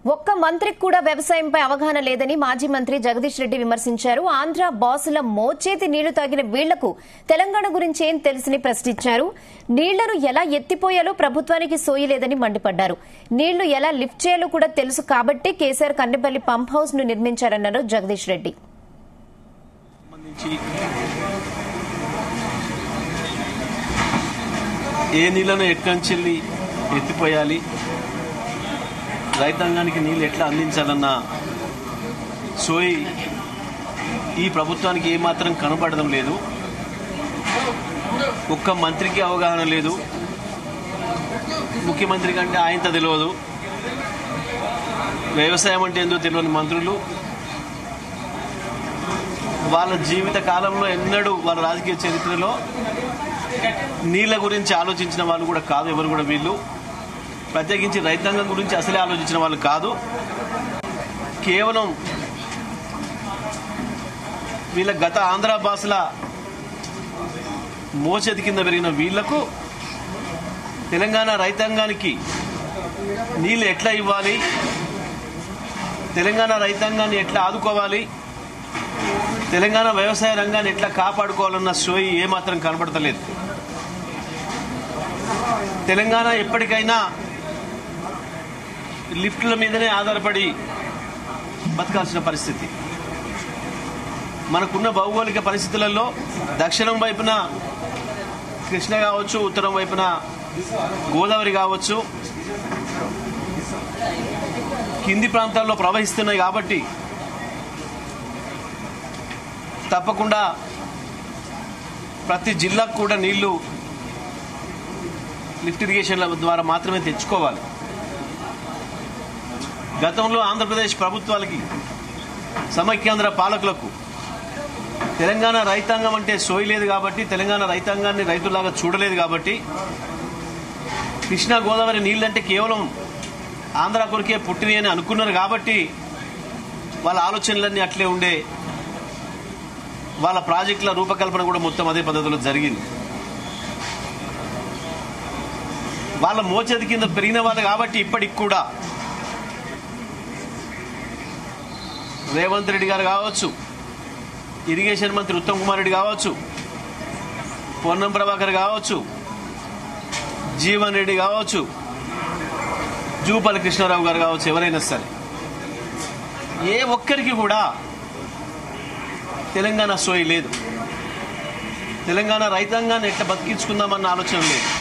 ఒక్క మంత్రికి కూడా వ్యవసాయంపై అవగాహన లేదని మాజీ మంత్రి జగదీష్ రెడ్డి విమర్శించారు ఆంధ్ర బాసుల మోచేతి నీళ్లు తాగిన వీళ్లకు తెలంగాణ గురించి ఏం తెలుసని ప్రశ్నించారు నీళ్లను ఎలా ఎత్తిపోయాలో ప్రభుత్వానికి సోయలేదని మండిపడ్డారు నీళ్లు ఎలా లిఫ్ట్ చేయాలో కూడా తెలుసు కాబట్టి కేసీఆర్ కన్నెపల్లి పంప్ హౌస్ ను నిర్మించారన్నారు జగదీష్ రెడ్డి సంబంధించి ఏ నీళ్లను ఎక్కంచెల్లి ఎత్తిపోయాలి రైతాంగానికి నీళ్ళు ఎట్లా అందించాలన్న సోయి ఈ ప్రభుత్వానికి ఏమాత్రం కనబడడం లేదు ఒక్క మంత్రికి అవగాహన లేదు ముఖ్యమంత్రి కంటే ఆయనతో తెలియదు వ్యవసాయం అంటే ఏందో తెలియని మంత్రులు వాళ్ళ జీవిత కాలంలో ఎన్నడూ వాళ్ళ రాజకీయ చరిత్రలో నీళ్ళ గురించి ఆలోచించిన వాళ్ళు కూడా కాదు ఎవరు కూడా వీళ్ళు ప్రత్యేకించి రైతాంగం గురించి అసలే ఆలోచించిన వాళ్ళు కాదు కేవలం వీళ్ళ గత ఆంధ్ర భాషల మోచేతి కింద పెరిగిన వీళ్లకు తెలంగాణ రైతాంగానికి నీళ్ళు ఎట్లా ఇవ్వాలి తెలంగాణ రైతాంగాన్ని ఎట్లా ఆదుకోవాలి తెలంగాణ వ్యవసాయ రంగాన్ని ఎట్లా కాపాడుకోవాలన్న సోయి ఏమాత్రం కనబడతలేదు తెలంగాణ ఎప్పటికైనా లిఫ్ట్ల మీదనే ఆధారపడి బతకాల్సిన పరిస్థితి మనకున్న భౌగోళిక పరిస్థితులలో దక్షిణం వైపున కృష్ణ కావచ్చు ఉత్తరం వైపున గోదావరి కావచ్చు కింది ప్రాంతాల్లో ప్రవహిస్తున్నాయి కాబట్టి తప్పకుండా ప్రతి జిల్లాకు కూడా నీళ్లు లిఫ్ట్ ఇరిగేషన్ల ద్వారా మాత్రమే తెచ్చుకోవాలి గతంలో ఆంధ్రప్రదేశ్ ప్రభుత్వాలకి సమైక్యాంధ్ర పాలకులకు తెలంగాణ రైతాంగం అంటే సోయి లేదు కాబట్టి తెలంగాణ రైతాంగాన్ని రైతులాగా చూడలేదు కాబట్టి కృష్ణా గోదావరి నీళ్ళంటే కేవలం ఆంధ్ర కొరికే పుట్టినవి అని అనుకున్నారు కాబట్టి వాళ్ళ ఆలోచనలన్నీ అట్లే ఉండే వాళ్ళ ప్రాజెక్టుల రూపకల్పన కూడా మొత్తం అదే పద్ధతిలో జరిగింది వాళ్ళ మోచేతి కింద పెరిగిన వాళ్ళు కాబట్టి ఇప్పటికి కూడా రేవంత్ రెడ్డి గారు కావచ్చు ఇరిగేషన్ మంత్రి ఉత్తమ్ కుమార్ రెడ్డి కావచ్చు పొన్నం ప్రభాకర్ కావచ్చు జీవన్ రెడ్డి కావచ్చు జూపల్లి కృష్ణారావు గారు కావచ్చు ఎవరైనా సరే ఏ ఒక్కరికి కూడా తెలంగాణ సోయి లేదు తెలంగాణ రైతాంగాన్ని ఎట్లా బతికించుకుందామన్న ఆలోచన లేదు